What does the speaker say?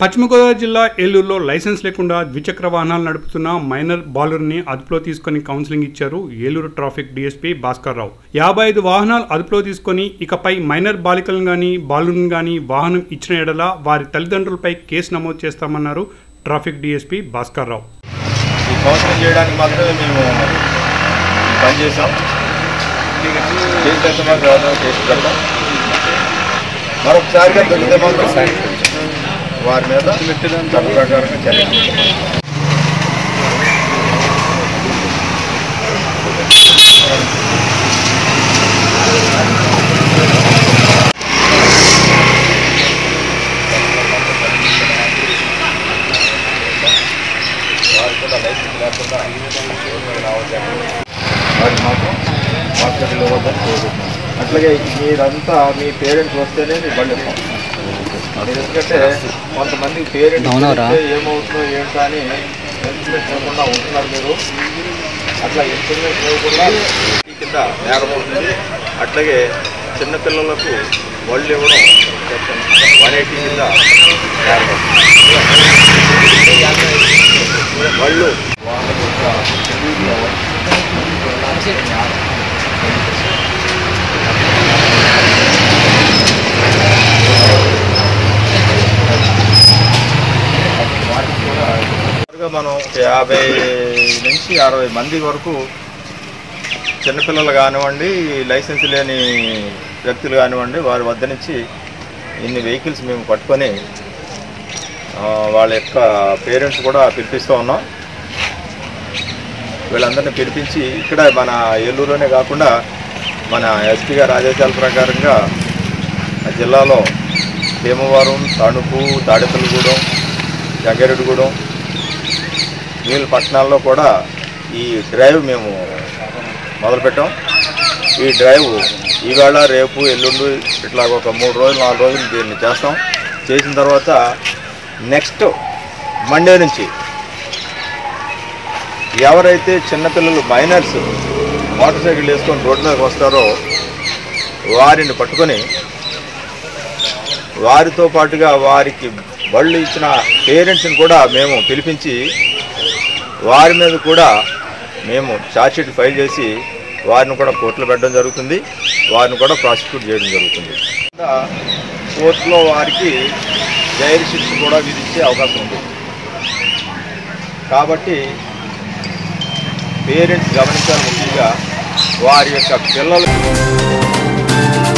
పశ్చిమ గోదావరి జిల్లా ఏలూరులో లైసెన్స్ లేకుండా ద్విచక్ర వాహనాలు నడుపుతున్న మైనర్ బాలుర్ని అదుపులో తీసుకొని కౌన్సిలింగ్ ఇచ్చారు ఏలూరు ట్రాఫిక్ డీఎస్పీ భాస్కర్ రావు యాభై ఐదు వాహనాలు అదుపులో తీసుకొని ఇకపై మైనర్ బాలికలను గాని బాలుర్ని గాని వాహనం ఇచ్చిన ఎడల వారి తల్లిదండ్రులపై కేసు నమోదు చేస్తామన్నారు ట్రాఫిక్ డీఎస్పీ భాస్కర్ రావు ఈ కౌన్సిలింగ్ చేయడానికి మాత్రమే మేము పని చేసాం కేసు అయితే మాత్రం ఎవరినో కేసు పెడతాం మరొకసారిగా దొరికితే మాత్రం వారి మీద చట్ట ప్రకారంగా చర్య వారికి కూడా లైసెన్స్ లేకుండా వారికి మాత్రం మార్కెట్లో ఇవ్వద్దని కోరుకుంటున్నాం అట్లాగే మీరంతా మీ పేరెంట్స్ వస్తేనే మీ బండి ఇస్తాం మీరు ఎందుకంటే కొంతమంది పేరెంట్స్ ఏమవుతుందో ఏంటో అని ఇన్స్ట్రుమెంట్ ఇవ్వకుండా ఉంటున్నారు మీరు అట్లా ఇన్స్ట్రుమెంట్ ఇవ్వకుండా ఈ కింద నేరం అవుతుంది అట్లాగే చిన్నపిల్లలకు వళ్ళు ఇవ్వడం వన్ ఎయిటీ కింద నేరం అవుతుంది. వళ్ళు వాళ్ళ యొక్క తెలివిలో సుమారుగా మనం ఒక యాభై నుంచి అరవై మంది వరకు చిన్నపిల్లలు కానివ్వండి లైసెన్స్ లేని వ్యక్తులు కానివ్వండి వారి వద్ద నుంచి ఇన్ని వెహికల్స్ మేము పట్టుకొని ఆ, వాళ్ళ యొక్క పేరెంట్స్ కూడా పిలిపిస్తూ ఉన్నాం వీళ్ళందరినీ పిలిపించి ఇక్కడ మన ఏలూరులోనే కాకుండా మన ఎస్పీ గారి ఆదేశాల ప్రకారంగా ఆ జిల్లాలో భీమవరం తణుకు తాడేపల్లిగూడెం జంగారెడ్డిగూడెం వీళ్ళ పట్టణాల్లో కూడా ఈ డ్రైవ్ మేము మొదలుపెట్టాం ఈ డ్రైవ్ ఈవేళ రేపు ఎల్లుండి ఇట్లా ఒక మూడు రోజులు నాలుగు రోజులు దీన్ని చేస్తాం చేసిన తర్వాత నెక్స్ట్ మండే నుంచి ఎవరైతే చిన్నపిల్లలు మైనర్స్ మోటార్ సైకిల్ వేసుకొని రోడ్డు మీదకి వస్తారో వారిని పట్టుకొని వారితో పాటుగా వారికి బళ్ళు ఇచ్చిన పేరెంట్స్ని కూడా మేము పిలిపించి వారి మీద కూడా మేము ఛార్జ్షీట్ ఫైల్ చేసి వారిని కూడా కోర్టులో పెట్టడం జరుగుతుంది వారిని కూడా ప్రాసిక్యూట్ చేయడం జరుగుతుంది ఇంకా కోర్టులో వారికి జైలు శిక్ష కూడా విధించే అవకాశం ఉంది కాబట్టి పేరెంట్స్ గమనించాలి ముఖ్యంగా వారి యొక్క పిల్లలు